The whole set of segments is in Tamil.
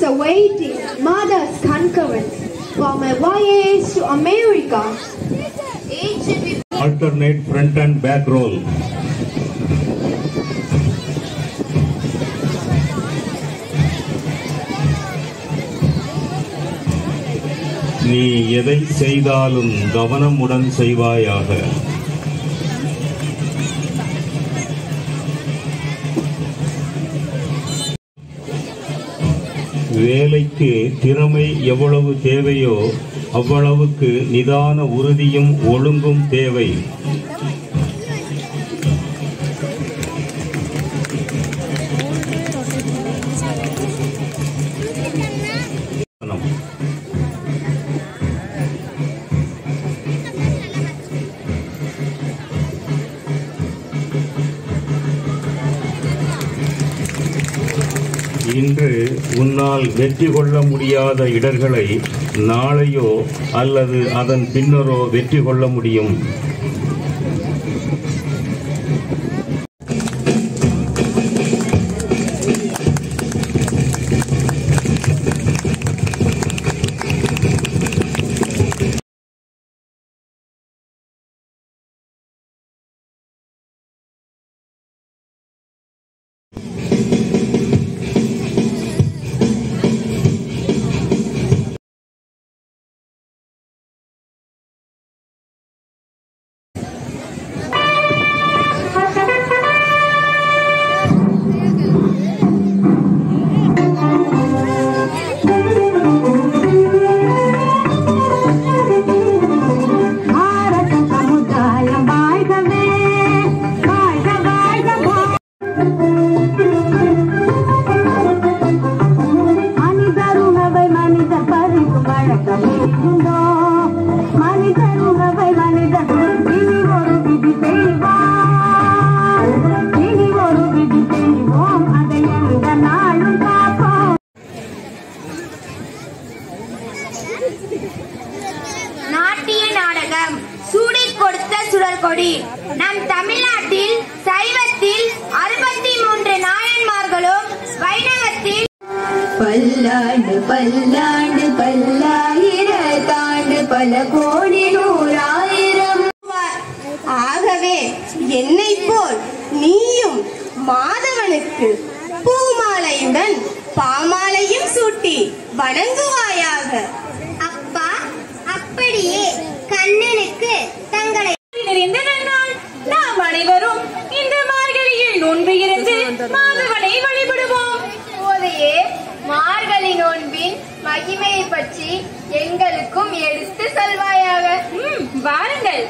awaiting mother's concurrence for my voyage to America. Each should be alternate front and back roll. நீ எதை செய்தாலும் கவனமுடன் செய்வாயாக வேலைக்கு திறமை எவ்வளவு தேவையோ அவ்வளவுக்கு நிதான உறுதியும் ஒழுங்கும் தேவை இன்று உன்னால் வெற்றி கொள்ள முடியாத இடர்களை நாளையோ அல்லது அதன் பின்னரோ வெற்றி கொள்ள முடியும் பாரத சமுதாயம் வாழ்கவே வாழ்க வாழ்க மனிதர் உணவை மனிதர் பறிக்கும் வழக்கமே உண்டோ மனிதர் உணவை மனிதர் இனி ஒரு விதி செய்வோம் இனி ஒரு விதி செய்வோம் அதை எந்த நாளும் காப்போம் நாட்டிய நாடகம் சூடிக் கொடுத்த சுடர்கொடி நம் தமிழ்நாட்டில் சைவத்தில் அறுபத்தி மூன்று நாயன்மார்களும் வைணவத்தில் பல்லாண்டு பல்லாண்டு பல்லாயிரத்தாண்டு பல கோடி நூறாயிரம் ஆகவே என்னை போல் நீயும் மாதவனுக்கு பூமாலையுடன் பாமாலையும் சூட்டி வணங்குவாயாக அப்பா அப்படியே கண்ணனுக்கு தங்களை நிறைந்த நன்னாள் நாம் அனைவரும் இந்த மார்கழியில் நோன்பு இருந்து மாதவனை வழிபடுவோம் போதையே மார்கழி நோன்பின் மகிமையை பற்றி எங்களுக்கும் எடுத்து சொல்வாயாக ம், வாருங்கள்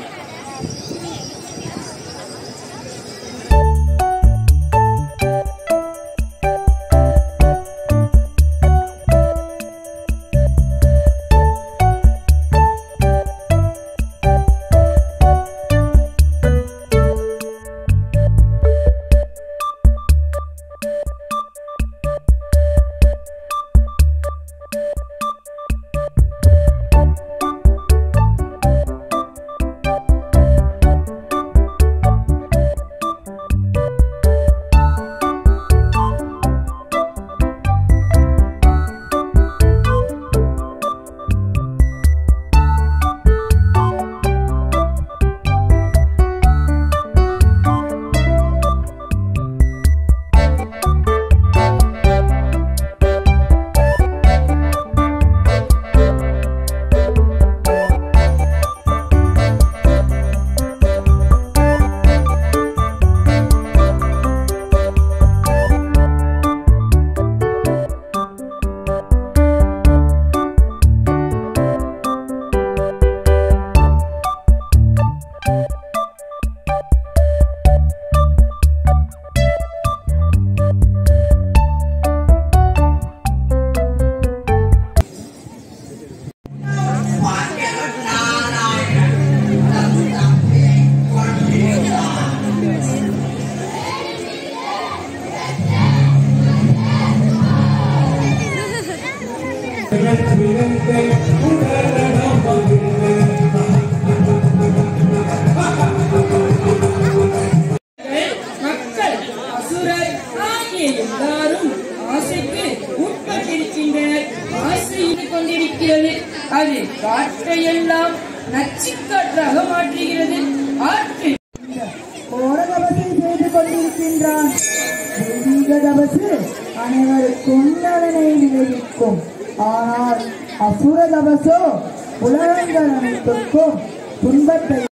இருக்கிறது அது காற்றையெல்லாம் நச்சுக்காற்றாக மாற்றுகிறது ஆற்று கோர தபசை செய்து கொண்டிருக்கின்றான் தெய்வீக தபசு அனைவருக்கும் நலனை விளைவிக்கும் ஆனால் அசுர தபசோ உலகங்கள் அனைத்துக்கும் துன்பத்தை